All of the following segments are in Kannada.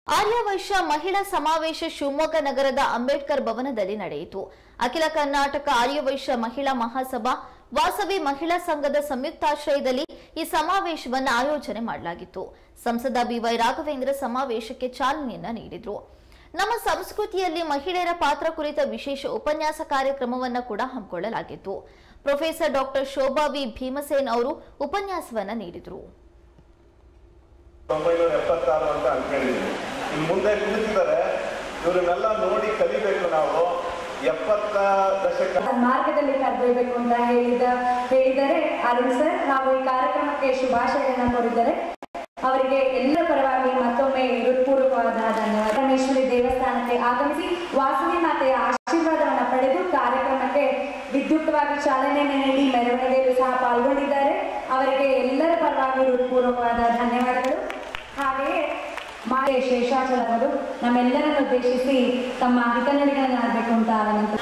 ಆರ್ಯವೈಶ್ಯ ಮಹಿಳಾ ಸಮಾವೇಶ ಶಿವಮೊಗ್ಗ ನಗರದ ಅಂಬೇಡ್ಕರ್ ಭವನದಲ್ಲಿ ನಡೆಯಿತು ಅಖಿಲ ಕರ್ನಾಟಕ ಆರ್ಯವೈಶ್ಯ ಮಹಿಳಾ ಮಹಾಸಭಾ ವಾಸವಿ ಮಹಿಳಾ ಸಂಘದ ಸಂಯುಕ್ತಾಶ್ರಯದಲ್ಲಿ ಈ ಸಮಾವೇಶವನ್ನು ಆಯೋಜನೆ ಮಾಡಲಾಗಿತ್ತು ಸಂಸದ ಬಿವೈ ರಾಘವೇಂದ್ರ ಸಮಾವೇಶಕ್ಕೆ ಚಾಲನೆಯನ್ನ ನೀಡಿದ್ರು ನಮ್ಮ ಸಂಸ್ಕೃತಿಯಲ್ಲಿ ಮಹಿಳೆಯರ ಪಾತ್ರ ಕುರಿತ ವಿಶೇಷ ಉಪನ್ಯಾಸ ಕಾರ್ಯಕ್ರಮವನ್ನು ಕೂಡ ಹಮ್ಮಿಕೊಳ್ಳಲಾಗಿತ್ತು professor doctor Shobha V Bhimsen ಅವರು ಉಪನ್ಯಾಸವನ್ನ ನೀಡಿದರು ಒಂಬೈನೂರ ಎಪ್ಪತ್ತಾರು ಅಂತ ಅನ್ಕೊಂಡಿದ್ದೀನಿ ಇನ್ನು ಮುಂದೆ ಕುಳಿತಿದ್ದಾರೆ ಇವರನ್ನೆಲ್ಲ ನೋಡಿ ಕಲಿಬೇಕು ನಾವು ಎಪ್ಪತ್ತ ದಶಕ ಮಾರ್ಗದಲ್ಲಿ ಕರೆದೊಯ್ಬೇಕು ಅಂತ ಹೇಳಿದ ಹೇಳಿದರೆ ಅರುಣ್ ಸರ್ ಹಾಗೂ ಈ ಕಾರ್ಯಕ್ರಮಕ್ಕೆ ಶುಭಾಶಯಗಳನ್ನ ಕೋರಿದ್ದಾರೆ ಅವರಿಗೆ ಎಲ್ಲ ಪರವಾಗಿ ಮತ್ತೊಮ್ಮೆ ಹೃತ್ಪೂರ್ವಕವಾದ ಧನ್ಯವಾದ ಪರಮೇಶ್ವರಿ ದೇವಸ್ಥಾನಕ್ಕೆ ಆಗಮಿಸಿ ವಾಸವಿ ಮಾತೆಯ ಆಶೀರ್ವಾದವನ್ನ ಪಡೆದು ಕಾರ್ಯಕ್ರಮಕ್ಕೆ ವಿದ್ಯುಕ್ತವಾಗಿ ಚಾಲನೆಯನ್ನು ನೀಡಿ ಮೆರವಣಿಗೆಯಲ್ಲೂ ಸಹ ಪಾಲ್ಗೊಂಡಿದ್ದಾರೆ ಅವರಿಗೆ ಎಲ್ಲರ ಪರವಾಗಿ ಹೃತ್ಪೂರ್ವಕವಾದ ಧನ್ಯವಾದಗಳು ಹಾಗೆಯೇ ಮಾತೆ ಶೇಷಾಚಲವರು ನಮ್ಮೆಲ್ಲರನ್ನು ಉದ್ದೇಶಿಸಿ ತಮ್ಮ ಹಿತನುಡಿಗಳನ್ನು ಆಡಬೇಕು ಅಂತ ಅವನಂತ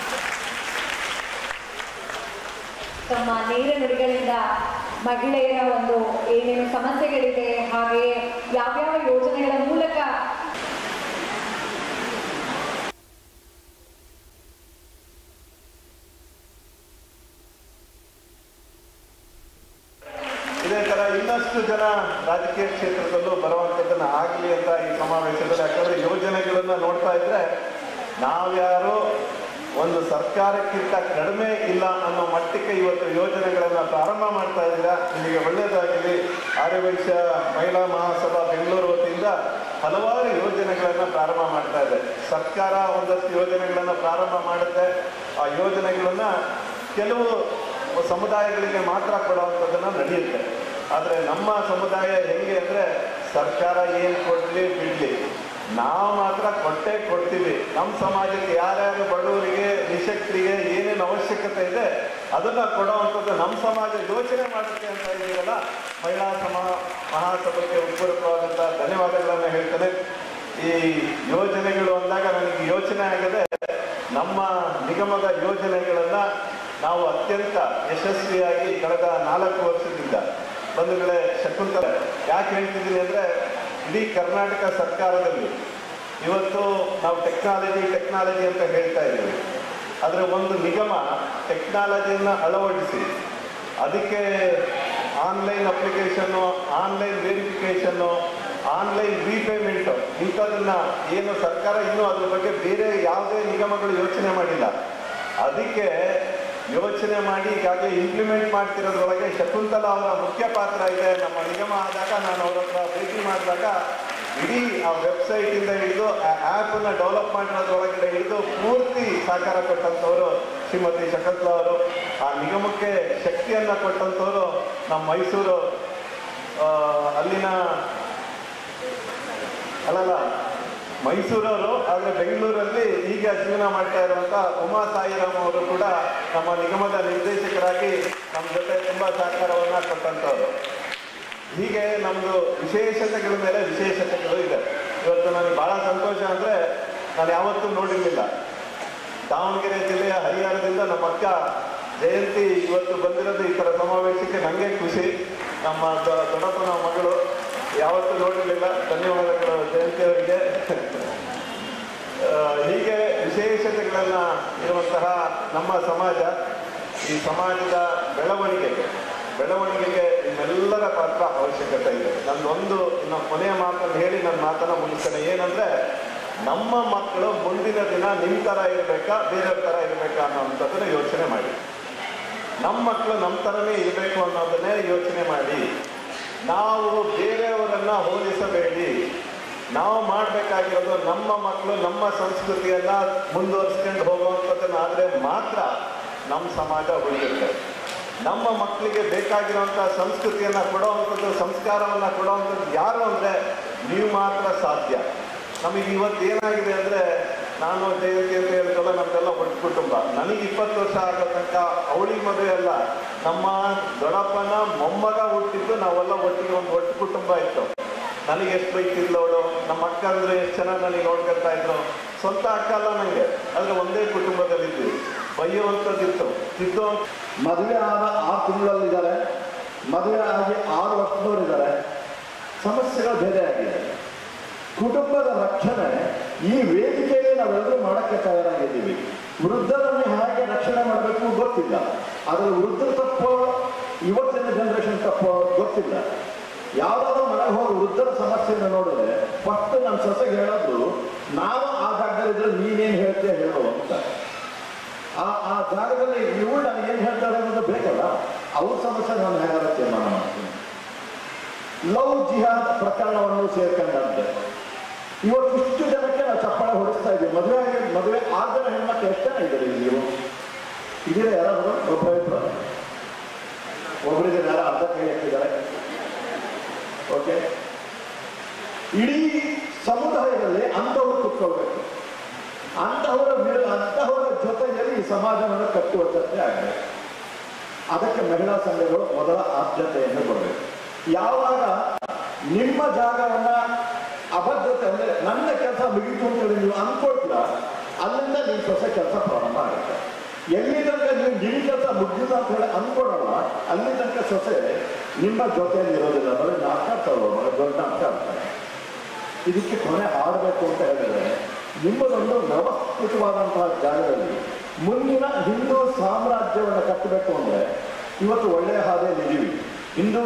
ತಮ್ಮ ನೇರ ನುಡಿಗಳಿಂದ ಮಹಿಳೆಯರ ಒಂದು ಏನೇನು ಸಮಸ್ಯೆಗಳಿದೆ ಹಾಗೆಯೇ ಯಾವ್ಯಾವ ಯೋಜನೆಗಳ ಮೂಲಕ ಇದೇ ತರ ಇನ್ನಷ್ಟು ಜನ ರಾಜಕೀಯ ಕ್ಷೇತ್ರದಲ್ಲೂ ಬರುವಂತದ್ದನ್ನ ಆಗಲಿ ಅಂತ ಈ ಸಮಾವೇಶದಲ್ಲಿ ಯಾಕಂದ್ರೆ ಯೋಜನೆಗಳನ್ನ ನೋಡ್ತಾ ಇದ್ರೆ ನಾವ್ಯಾರು ಒಂದು ಸರ್ಕಾರಕ್ಕಿಂತ ಕಡಿಮೆ ಇಲ್ಲ ಅನ್ನೋ ಮಟ್ಟಕ್ಕೆ ಇವತ್ತು ಯೋಜನೆಗಳನ್ನ ಪ್ರಾರಂಭ ಮಾಡ್ತಾ ಇದ್ದೀರಾ ನಿಮಗೆ ಒಳ್ಳೆಯದಾಗಲಿ ಆರ್ಯವೈಶ್ಯ ಮಹಿಳಾ ಮಹಾಸಭಾ ಬೆಂಗಳೂರು ವತಿಯಿಂದ ಹಲವಾರು ಯೋಜನೆಗಳನ್ನ ಪ್ರಾರಂಭ ಮಾಡ್ತಾ ಇದೆ ಸರ್ಕಾರ ಒಂದಷ್ಟು ಯೋಜನೆಗಳನ್ನ ಪ್ರಾರಂಭ ಮಾಡುತ್ತೆ ಆ ಯೋಜನೆಗಳನ್ನ ಕೆಲವು ಸಮುದಾಯಗಳಿಗೆ ಮಾತ್ರ ಕೊಡುವಂಥದ್ದನ್ನ ನಡೆಯುತ್ತೆ ಆದರೆ ನಮ್ಮ ಸಮುದಾಯ ಹೆಂಗೆ ಅಂದರೆ ಸರ್ಕಾರ ಏನು ಕೊಡಲಿ ಬಿಡಲಿ ನಾವು ಮಾತ್ರ ಕೊಟ್ಟೇ ಕೊಡ್ತೀವಿ ನಮ್ಮ ಸಮಾಜಕ್ಕೆ ಯಾರ್ಯಾರು ಬಡವರಿಗೆ ನಿಶಕ್ತರಿಗೆ ಏನೇನು ಅವಶ್ಯಕತೆ ಇದೆ ಅದನ್ನ ಕೊಡುವಂಥದ್ದು ನಮ್ಮ ಸಮಾಜ ಯೋಚನೆ ಮಾಡುತ್ತೆ ಅಂತ ಇದೀವಲ್ಲ ಮಹಿಳಾ ಸಮ ಮಹಾಸಭೆಗೆ ಉತ್ಪೂರ್ವಕವಾದಂಥ ಧನ್ಯವಾದಗಳನ್ನು ಹೇಳ್ತೇನೆ ಈ ಯೋಜನೆಗಳು ಅಂದಾಗ ನನಗೆ ಯೋಚನೆ ಆಗಿದೆ ನಮ್ಮ ನಿಗಮದ ಯೋಜನೆಗಳನ್ನ ನಾವು ಅತ್ಯಂತ ಯಶಸ್ವಿಯಾಗಿ ಕಳೆದ ನಾಲ್ಕು ವರ್ಷದಿಂದ ಬಂಧುಗಳೇ ಶಕುಂತಲ ಯಾಕೆ ಹೇಳ್ತಿದ್ದೀನಿ ಅಂದರೆ ಇಡೀ ಕರ್ನಾಟಕ ಸರ್ಕಾರದಲ್ಲಿ ಇವತ್ತು ನಾವು ಟೆಕ್ನಾಲಜಿ ಟೆಕ್ನಾಲಜಿ ಅಂತ ಹೇಳ್ತಾ ಇದ್ದೀವಿ ಆದರೆ ಒಂದು ನಿಗಮ ಟೆಕ್ನಾಲಜಿಯನ್ನು ಅಳವಡಿಸಿ ಅದಕ್ಕೆ ಆನ್ಲೈನ್ ಅಪ್ಲಿಕೇಶನ್ನು ಆನ್ಲೈನ್ ವೆರಿಫಿಕೇಷನ್ನು ಆನ್ಲೈನ್ ರೀಪೇಮೆಂಟು ಇಂಥದನ್ನ ಏನು ಸರ್ಕಾರ ಇನ್ನೂ ಅದ್ರ ಬಗ್ಗೆ ಬೇರೆ ಯಾವುದೇ ನಿಗಮಗಳು ಯೋಚನೆ ಮಾಡಿಲ್ಲ ಅದಕ್ಕೆ ಯೋಚನೆ ಮಾಡಿ ಈಗಾಗಲೇ ಇಂಪ್ಲಿಮೆಂಟ್ ಮಾಡ್ತಿರೋದ್ರೊಳಗೆ ಶಕುಂತಲಾ ಅವರ ಮುಖ್ಯ ಪಾತ್ರ ಇದೆ ನಮ್ಮ ನಿಗಮ ಆದಾಗ ನಾನು ಅವ್ರ ಹತ್ರ ಭೇಟಿ ಮಾಡಿದಾಗ ಇಡೀ ಆ ವೆಬ್ಸೈಟ್ ಇಂದ ಹಿಡಿದು ಆ ಆ್ಯಪ್ ಅನ್ನ ಡೆವಲಪ್ ಮಾಡಿರೋದ್ರೊಳಗಡೆ ಹಿಡಿದು ಪೂರ್ತಿ ಸಹಕಾರ ಕೊಟ್ಟಂಥವ್ರು ಶ್ರೀಮತಿ ಶಕುಂತಲಾ ಅವರು ಆ ನಿಗಮಕ್ಕೆ ಶಕ್ತಿಯನ್ನ ಕೊಟ್ಟಂಥವ್ರು ನಮ್ಮ ಮೈಸೂರು ಆ, ಅಲ್ಲಿನ ಅಲ್ಲಲ್ಲ ಮೈಸೂರವರು ಆದರೆ ಬೆಂಗಳೂರಲ್ಲಿ ಈಗ ಜೀವನ ಮಾಡ್ತಾ ಇರುವಂತ ಉಮಾ ಸಾಯಿರಾಮ್ ಅವರು ಕೂಡ ನಮ್ಮ ನಿಗಮದ ನಿರ್ದೇಶಕರಾಗಿ ನಮ್ಮ ಜೊತೆ ತುಂಬಾ ಸಹಕಾರವನ್ನ ಕೊಟ್ಟಂತವ್ರು ಹೀಗೆ ನಮ್ದು ವಿಶೇಷತೆಗಳ ಮೇಲೆ ವಿಶೇಷತೆಗಳು ಇದೆ ಇವತ್ತು ನನಗೆ ಬಹಳ ಸಂತೋಷ ಅಂದ್ರೆ ನಾನು ಯಾವತ್ತೂ ನೋಡಿರ್ಲಿಲ್ಲ ದಾವಣಗೆರೆ ಜಿಲ್ಲೆಯ ಹರಿಹರದಿಂದ ನಮ್ಮ ಅಕ್ಕ ಜಯಂತಿ ಇವತ್ತು ಬಂದಿರೋದು ಈ ಥರ ಸಮಾವೇಶಕ್ಕೆ ನನಗೆ ಖುಷಿ ನಮ್ಮ ದೊ- ದೊಡ್ಡಪ್ಪನ ಮಗಳು ಯಾವತ್ತೂ ನೋಡಿರಲಿಲ್ಲ ಧನ್ಯವಾದಗಳು ಜಯಂತಿ ಅವರಿಗೆ ಆ, ಹೀಗೆ ವಿಶೇಷತೆಗಳನ್ನ ಇರುವಂತಹ ನಮ್ಮ ಸಮಾಜ ಈ ಸಮಾಜದ ಬೆಳವಣಿಗೆಗೆ ಬೆಳವಣಿಗೆಗೆ ನಿಮ್ಮೆಲ್ಲರ ಪಾತ್ರ ಅವಶ್ಯಕತೆ ಇದೆ ನಂದೊಂದು ಇನ್ನು ಕೊನೆಯ ಮಾತನ್ನು ಹೇಳಿ ನನ್ನ ಮಾತನ್ನ ಮುಗಿಸ್ತೇನೆ ಏನಂದ್ರೆ ನಮ್ಮ ಮಕ್ಕಳು ಮುಂದಿನ ದಿನ ನಿಮ್ಮ ಥರ ಇರಬೇಕಾ ಬೇರೆಯವ್ರ ಥರ ಇರಬೇಕಾ ಅನ್ನೋಂಥದ್ದನ್ನ ಯೋಚನೆ ಮಾಡಿ ನಮ್ಮ ಮಕ್ಕಳು ನಮ್ಮ ಥರನೇ ಇರಬೇಕು ಅನ್ನೋದನ್ನೇ ಯೋಚನೆ ಮಾಡಿ ನಾವು ಬೇರೆಯವರನ್ನ ಹೋಲಿಸಬೇಡಿ ನಾವು ಮಾಡಬೇಕಾಗಿರೋದು ನಮ್ಮ ಮಕ್ಕಳು ನಮ್ಮ ಸಂಸ್ಕೃತಿಯನ್ನ ಮುಂದುವರಿಸ್ಕೊಂಡು ಹೋಗುವಂಥದ್ದನ್ನಾದರೆ ಮಾತ್ರ ನಮ್ಮ ಸಮಾಜ ಉಳಿಯುತ್ತೆ ನಮ್ಮ ಮಕ್ಕಳಿಗೆ ಬೇಕಾಗಿರುವಂಥ ಸಂಸ್ಕೃತಿಯನ್ನ ಕೊಡುವಂಥದ್ದು ಸಂಸ್ಕಾರವನ್ನ ಕೊಡುವಂಥದ್ದು ಯಾರು ಅಂದರೆ ನೀವು ಮಾತ್ರ ಸಾಧ್ಯ ನಮಗೆ ಇವತ್ತು ಏನಾಗಿದೆ ಅಂದರೆ ನಾನು ಜಯಂತಿ ಅಂತ ಹೇಳ್ತಲ್ಲ ನಮ್ದೆಲ್ಲ ಒಟ್ಟು ಕುಟುಂಬ ನನಗೆ ಇಪ್ಪತ್ತು ವರ್ಷ ಆಗೋ ತನಕ ಅವಳಿಗೆ ಮದುವೆ ಅಲ್ಲ ನಮ್ಮ ದೊಡ್ಡಪ್ಪನ ಮೊಮ್ಮಗ ಹುಟ್ಟಿದ್ದು ನಾವೆಲ್ಲ ಒಟ್ಟಿಗೆ ಒಂದು ಒಟ್ಟು ಕುಟುಂಬ ಇತ್ತು ನನಗೆ ಎಷ್ಟು ಬೈತಿದ್ಲು ಅವಳು ನಮ್ಮ ಅಕ್ಕ ಅಂದ್ರೆ ಎಷ್ಟು ಚೆನ್ನಾಗಿ ನನಗೆ ನೋಡ್ಕೊಳ್ತಾ ಇದ್ರು ಸ್ವಂತ ಅಕ್ಕ ಅಲ್ಲ ನನಗೆ ಆದ್ರೆ ಒಂದೇ ಕುಟುಂಬದಲ್ಲಿದ್ವಿ ಬೈಯುವಂಥದ್ದಿತ್ತು ತಿದ್ದು ಮದುವೆ ಆದ ಆರು ತಿಂಗಳಲ್ಲಿದ್ದಾರೆ ಮದುವೆ ಆಗಿ ಆರು ವರ್ಷದವರಿದ್ದಾರೆ ಸಮಸ್ಯೆಗಳು ಬೇರೆ ಆಗಿದೆ ಕುಟುಂಬದ ರಕ್ಷಣೆ ಈ ವೇದಿಕೆಯಲ್ಲಿ ನಾವೆಲ್ಲರೂ ಮಾಡಕ್ಕೆ ತಯಾರಾಗಿದ್ದೀವಿ ವೃದ್ಧರನ್ನು ಹೇಗೆ ರಕ್ಷಣೆ ಮಾಡಬೇಕು ಗೊತ್ತಿಲ್ಲ ಆದರೆ ವೃದ್ಧರ ತಪ್ಪೋ ಇವತ್ತಿನ ಜನರೇಷನ್ ತಪ್ಪೋ ಗೊತ್ತಿಲ್ಲ ಯಾವ್ದಾದ್ರು ಮನೆಗೆ ಹೋಗಿ ವೃದ್ಧರ ಸಮಸ್ಯೆಯನ್ನು ನೋಡಿದ್ರೆ ಫಸ್ಟ್ ನಮ್ಮ ಸೊಸೆಗೆ ಹೇಳೋದು ನಾವು ಆ ಜಾಗದಲ್ಲಿದ್ರೆ ನೀನೇನು ಹೇಳ್ತೀಯ ಹೇಳು ಅಂತ ಆ ಆ ಜಾಗದಲ್ಲಿ ಇವಳು ನನಗೆ ಏನು ಹೇಳ್ತಾರೆ ಅನ್ನೋದು ಬೇಕಲ್ಲ ಅವ್ರ ಸಮಸ್ಯೆ ನಾನು ಹೇಗಾರ ತೀರ್ಮಾನ ಮಾಡ್ತೀನಿ ಲವ್ ಜಿಹಾದ್ ಪ್ರಕರಣವನ್ನು ಸೇರ್ಕೊಂಡಂತೆ ಇವತ್ತು ಇಷ್ಟು ಜನಕ್ಕೆ ನಾವು ಚಪ್ಪಾಳೆ ಹೊಡಿಸ್ತಾ ಇದ್ದೀವಿ ಮದುವೆ ಆಗಿ ಮದುವೆ ಆಗದ ಹೆಣ್ಮಕ್ಳು ಎಷ್ಟು ಜನ ಇದ್ದೀರಿ ಇಲ್ಲಿ ನೀವು ಇದೀರ ಯಾರಾದ್ರು ಒಬ್ಬ ಇಬ್ಬರು ಒಬ್ಬರಿಗೆ ಯಾರು ಅರ್ಧ ಕೈ ಹಾಕಿದ್ದಾರೆ ಓಕೆ ಇಡೀ ಸಮುದಾಯದಲ್ಲಿ ಅಂಥವ್ರು ಕುತ್ಕೊಳ್ಬೇಕು ಅಂತಹವರ ವಿರು- ಅಂತಹವರ ಜೊತೆಯಲ್ಲಿ ಈ ಸಮಾಜವನ್ನು ಕಟ್ಟುವ ಚರ್ಚೆ ಆಗಬೇಕು ಅದಕ್ಕೆ ಮಹಿಳಾ ಸಂಘಗಳು ಮೊದಲ ಆದ್ಯತೆಯನ್ನು ಕೊಡಬೇಕು ಯಾವಾಗ ನಿಮ್ಮ ಜಾಗವನ್ನ ಅಭದ್ರತೆ ಅಂದ್ರೆ ನನ್ನ ಕೆಲಸ ಮುಗಿತು ಅಂತೇಳಿ ನೀವು ಅನ್ಕೊಳ್ತೀರಾ ಅಲ್ಲಿಂದ ನಿಮ್ಮ ಹೊಸ ಕೆಲಸ ಪ್ರಾರಂಭ ಆಗುತ್ತೆ ಎಲ್ಲಿ ತನಕ ನೀವು ನಿಮ್ಮ ಕೆಲಸ ಮುಗಿದಿಲ್ಲ ಅಂತ ಹೇಳಿ ಅನ್ಕೊಳಲ್ಲ ಅಲ್ಲಿ ತನಕ ಸೊಸೆ ನಿಮ್ಮ ಜೊತೆಯಲ್ಲಿ ಇರೋದಿಲ್ಲ ಅಂದ್ರೆ ನಾಟಕ ತಗೊಳ್ಳೋಣ ದೊಡ್ಡ ನಾಟಕ ಆಗ್ತಾರೆ ಇದಕ್ಕೆ ಕೊನೆ ಆಡಬೇಕು ಅಂತ ಹೇಳಿದ್ರೆ ನಿಮ್ಮದೊಂದು ವ್ಯವಸ್ಥಿತವಾದಂತಹ ಜಾಗದಲ್ಲಿ ಮುಂದಿನ ಹಿಂದೂ ಸಾಮ್ರಾಜ್ಯವನ್ನು ಕಟ್ಟಬೇಕು ಅಂದ್ರೆ ಇವತ್ತು ಒಳ್ಳೆಯ ಹಾದಿಯಲ್ಲಿ ಇದೀವಿ ಹಿಂದೂ